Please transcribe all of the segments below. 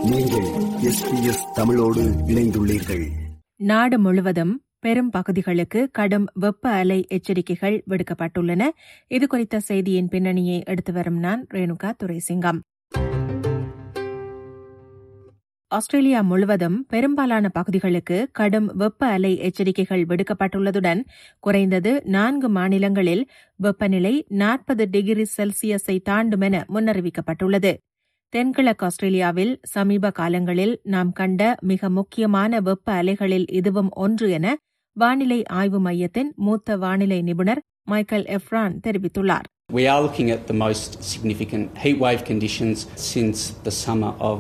நீங்கள் எஸ்பிஎஸ் தமிழோடு இணைந்துள்ளீர்கள் நாடு முழுவதும் பெரும் பகுதிகளுக்கு கடும் வெப்ப அலை எச்சரிக்கைகள் விடுக்கப்பட்டுள்ளன இதுகுறித்த செய்தியின் பின்னணியை எடுத்து வரும் நான் ரேணுகா துரைசிங்கம் ஆஸ்திரேலியா முழுவதும் பெரும்பாலான பகுதிகளுக்கு கடும் வெப்ப அலை எச்சரிக்கைகள் விடுக்கப்பட்டுள்ளதுடன் குறைந்தது நான்கு மாநிலங்களில் வெப்பநிலை நாற்பது டிகிரி செல்சியஸை தாண்டும் என முன்னறிவிக்கப்பட்டுள்ளது தென்கிழக்கு ஆஸ்திரேலியாவில் சமீப காலங்களில் நாம் கண்ட மிக முக்கியமான வெப்ப அலைகளில் இதுவும் ஒன்று என வானிலை ஆய்வு மையத்தின் மூத்த வானிலை நிபுணர் மைக்கேல் எஃப்ரான் தெரிவித்துள்ளார் We are looking at the most significant heatwave conditions since the summer of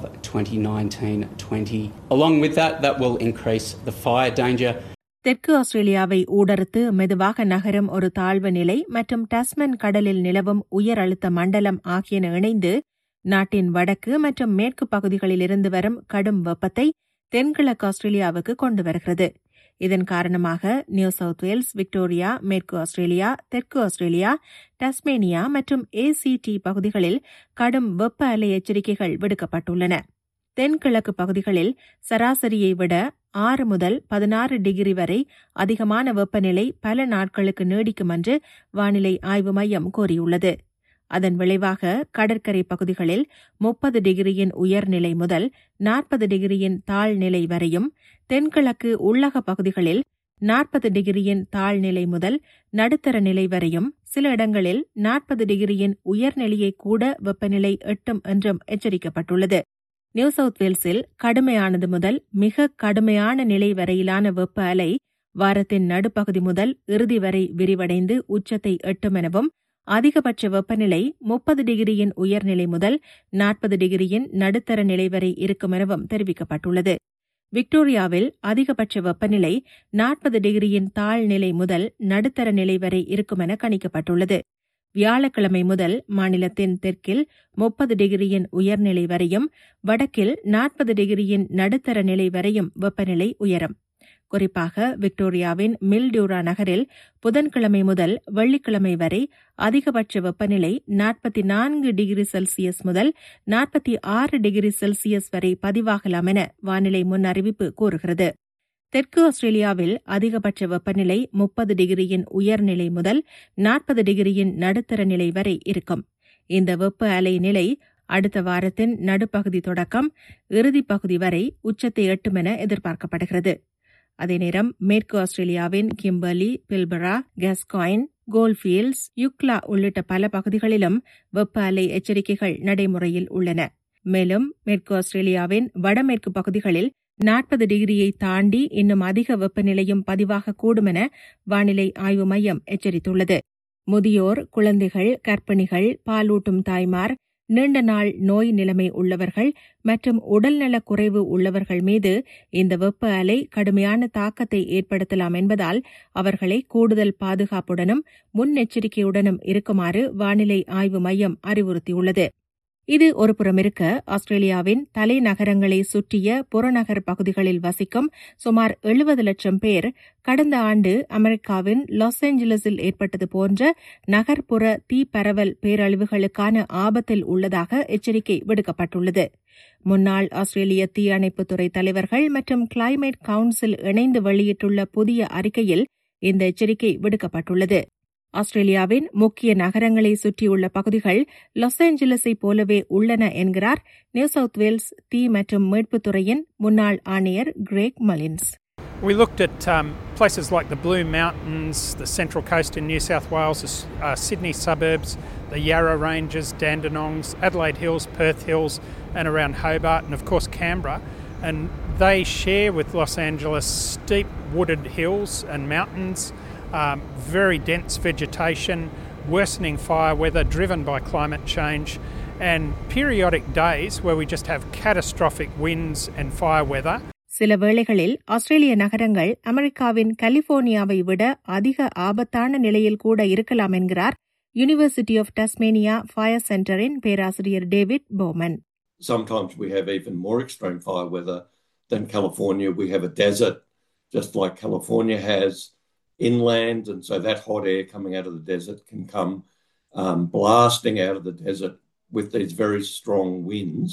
2019-20. Along with that, that will increase the fire danger. தெற்கு ஆஸ்திரேலியாவை ஊடறுத்து மெதுவாக நகரும் ஒரு தாழ்வு நிலை மற்றும் டாஸ்மன் கடலில் நிலவும் உயர் அழுத்த மண்டலம் ஆகியன இணைந்து நாட்டின் வடக்கு மற்றும் மேற்கு பகுதிகளில் இருந்து வரும் கடும் வெப்பத்தை தென்கிழக்கு ஆஸ்திரேலியாவுக்கு கொண்டு வருகிறது இதன் காரணமாக நியூ சவுத் வேல்ஸ் விக்டோரியா மேற்கு ஆஸ்திரேலியா தெற்கு ஆஸ்திரேலியா டஸ்மேனியா மற்றும் ஏசிடி பகுதிகளில் கடும் வெப்ப அலை எச்சரிக்கைகள் விடுக்கப்பட்டுள்ளன தென்கிழக்கு பகுதிகளில் சராசரியை விட ஆறு முதல் பதினாறு டிகிரி வரை அதிகமான வெப்பநிலை பல நாட்களுக்கு நீடிக்கும் என்று வானிலை ஆய்வு மையம் கூறியுள்ளது அதன் விளைவாக கடற்கரை பகுதிகளில் முப்பது டிகிரியின் உயர்நிலை முதல் நாற்பது டிகிரியின் தாழ்நிலை வரையும் தென்கிழக்கு உள்ளக பகுதிகளில் நாற்பது டிகிரியின் தாழ்நிலை முதல் நடுத்தர நிலை வரையும் சில இடங்களில் நாற்பது டிகிரியின் உயர்நிலையை கூட வெப்பநிலை எட்டும் என்றும் எச்சரிக்கப்பட்டுள்ளது நியூ சவுத் வேல்ஸில் கடுமையானது முதல் மிக கடுமையான நிலை வரையிலான வெப்ப அலை வாரத்தின் நடுப்பகுதி முதல் இறுதி வரை விரிவடைந்து உச்சத்தை எட்டும் எனவும் அதிகபட்ச வெப்பநிலை முப்பது டிகிரியின் உயர்நிலை முதல் நாற்பது டிகிரியின் நடுத்தர நிலை வரை இருக்கும் எனவும் தெரிவிக்கப்பட்டுள்ளது விக்டோரியாவில் அதிகபட்ச வெப்பநிலை நாற்பது டிகிரியின் தாழ்நிலை முதல் நடுத்தர நிலை வரை இருக்கும் என கணிக்கப்பட்டுள்ளது வியாழக்கிழமை முதல் மாநிலத்தின் தெற்கில் முப்பது டிகிரியின் உயர்நிலை வரையும் வடக்கில் நாற்பது டிகிரியின் நடுத்தர நிலை வரையும் வெப்பநிலை உயரும் குறிப்பாக விக்டோரியாவின் மில்டியூரா நகரில் புதன்கிழமை முதல் வெள்ளிக்கிழமை வரை அதிகபட்ச வெப்பநிலை நாற்பத்தி நான்கு டிகிரி செல்சியஸ் முதல் நாற்பத்தி ஆறு டிகிரி செல்சியஸ் வரை பதிவாகலாம் என வானிலை முன் அறிவிப்பு கூறுகிறது தெற்கு ஆஸ்திரேலியாவில் அதிகபட்ச வெப்பநிலை முப்பது டிகிரியின் உயர்நிலை முதல் நாற்பது டிகிரியின் நடுத்தர நிலை வரை இருக்கும் இந்த வெப்ப அலை நிலை அடுத்த வாரத்தின் நடுப்பகுதி தொடக்கம் இறுதிப் பகுதி வரை உச்சத்தை எட்டும் என எதிர்பார்க்கப்படுகிறது அதே நேரம் மேற்கு ஆஸ்திரேலியாவின் கிம்பர்லி பில்பரா கெஸ்காயின் கோல்ஃபீல்ட்ஸ் யுக்லா உள்ளிட்ட பல பகுதிகளிலும் வெப்ப அலை எச்சரிக்கைகள் நடைமுறையில் உள்ளன மேலும் மேற்கு ஆஸ்திரேலியாவின் வடமேற்கு பகுதிகளில் நாற்பது டிகிரியை தாண்டி இன்னும் அதிக வெப்பநிலையும் பதிவாகக்கூடும் என வானிலை ஆய்வு மையம் எச்சரித்துள்ளது முதியோர் குழந்தைகள் கர்ப்பிணிகள் பாலூட்டும் தாய்மார் நீண்ட நாள் நோய் நிலைமை உள்ளவர்கள் மற்றும் உடல்நலக் குறைவு உள்ளவர்கள் மீது இந்த வெப்ப அலை கடுமையான தாக்கத்தை ஏற்படுத்தலாம் என்பதால் அவர்களை கூடுதல் பாதுகாப்புடனும் முன்னெச்சரிக்கையுடனும் இருக்குமாறு வானிலை ஆய்வு மையம் அறிவுறுத்தியுள்ளது இது ஒருபுறம் இருக்க ஆஸ்திரேலியாவின் தலைநகரங்களை சுற்றிய புறநகர் பகுதிகளில் வசிக்கும் சுமார் எழுபது லட்சம் பேர் கடந்த ஆண்டு அமெரிக்காவின் லாஸ் ஏஞ்சலஸில் ஏற்பட்டது போன்ற நகர்ப்புற தீப்பரவல் பேரழிவுகளுக்கான ஆபத்தில் உள்ளதாக எச்சரிக்கை விடுக்கப்பட்டுள்ளது முன்னாள் ஆஸ்திரேலிய தீயணைப்புத்துறை தலைவர்கள் மற்றும் கிளைமேட் கவுன்சில் இணைந்து வெளியிட்டுள்ள புதிய அறிக்கையில் இந்த எச்சரிக்கை விடுக்கப்பட்டுள்ளது ஆஸ்திரேலியாவின் முக்கிய நகரங்களை சுற்றியுள்ள பகுதிகள் லாஸ் ஏஞ்சலஸை போலவே உள்ளன என்கிறார் நியூ சவுத் வேல்ஸ் தீ மற்றும் மீட்புத்துறையின் முன்னாள் ஆணையர் Craig Mullins We looked at um, places like the Blue Mountains, the Central Coast in New South Wales, uh, Sydney suburbs, the Yarra Ranges, Dandenongs, Adelaide Hills, Perth Hills, and around Hobart, and of course Canberra. And they share with Los Angeles steep wooded hills and mountains, um, very dense vegetation, worsening fire weather driven by climate change, and periodic days where we just have catastrophic winds and fire weather. சில வேளைகளில் ஆஸ்திரேலிய நகரங்கள் அமெரிக்காவின் கலிபோர்னியாவை விட அதிக ஆபத்தான நிலையில் கூட இருக்கலாம் என்கிறார் யூனிவர்சிட்டி ஆஃப் டஸ்மேனியா ஃபயர் சென்டரின் பேராசிரியர் David Bowman Sometimes we have even more extreme fire weather than California. We have a desert, just like California has inland, and so that hot air coming out of the desert can come um, blasting out of the desert with these very strong winds,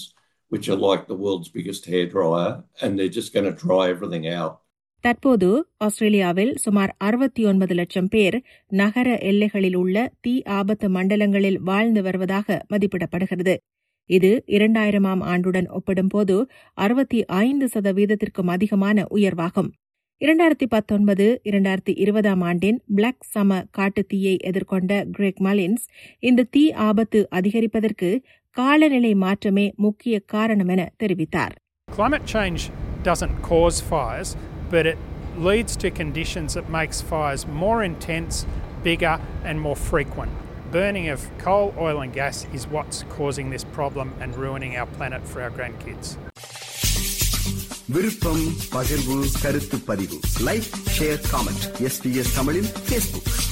which are like the world's biggest hairdryer, and they're just going to dry everything out. தற்போது ஆஸ்திரேலியாவில் சுமார் அறுபத்தி ஒன்பது லட்சம் பேர் நகர எல்லைகளில் உள்ள தீ ஆபத்து மண்டலங்களில் வாழ்ந்து வருவதாக மதிப்பிடப்படுகிறது இது இரண்டாயிரமாம் ஆண்டுடன் ஒப்பிடும்போது அறுபத்தி ஐந்து சதவீதத்திற்கும் அதிகமான உயர்வாகும் இரண்டாயிரத்தி பத்தொன்பது இரண்டாயிரத்தி இருபதாம் ஆண்டின் பிளாக் சம காட்டுத்தீயை எதிர்கொண்ட கிரெக் மலின்ஸ் இந்த தீ ஆபத்து அதிகரிப்பதற்கு காலநிலை மாற்றமே முக்கிய காரணம் என தெரிவித்தார் Climate change doesn't cause fires, but it leads to conditions that makes fires more intense, bigger and more frequent. Burning of coal, oil and gas is what's causing this problem and ruining our planet for our grandkids. விருப்பம் பகிர்வு கருத்து பதிவு like share comment SBS தமிழின் Facebook